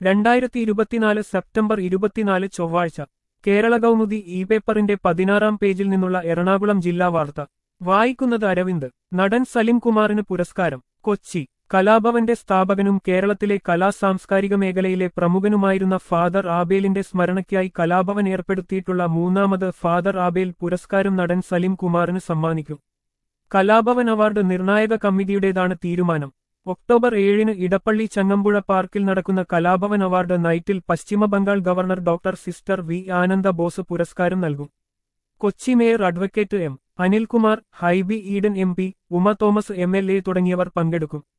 രണ്ടായിരത്തി ഇരുപത്തിനാല് സെപ്റ്റംബർ ഇരുപത്തിനാല് ചൊവ്വാഴ്ച കേരള കൗമുദി ഇ പേപ്പറിന്റെ പതിനാറാം പേജിൽ നിന്നുള്ള എറണാകുളം ജില്ലാ വാർത്ത വായിക്കുന്നത് അരവിന്ദ് നടൻ സലിം കുമാറിന് പുരസ്കാരം കൊച്ചി കലാഭവന്റെ സ്ഥാപകനും കേരളത്തിലെ കലാ സാംസ്കാരിക മേഖലയിലെ പ്രമുഖനുമായിരുന്ന ഫാദർ ആബേലിന്റെ സ്മരണയ്ക്കായി കലാഭവൻ ഏർപ്പെടുത്തിയിട്ടുള്ള മൂന്നാമത് ഫാദർ ആബേൽ പുരസ്കാരം നടൻ സലിം കുമാറിന് സമ്മാനിക്കും കലാഭവൻ അവാർഡ് നിർണായക കമ്മിറ്റിയുടേതാണ് തീരുമാനം ഒക്ടോബർ ഏഴിന് ഇടപ്പള്ളി ചങ്ങമ്പുഴ പാർക്കിൽ നടക്കുന്ന കലാഭവൻ അവാർഡ് നൈറ്റിൽ പശ്ചിമബംഗാൾ ഗവർണർ ഡോക്ടർ സിസ്റ്റർ വി ആനന്ദ ബോസ് പുരസ്കാരം നൽകും Kochi mayor advocate M Anilkumar Hibi Eden M P Uma Thomas M L A തുടങ്ങിയവർ പങ്കെടുക്കും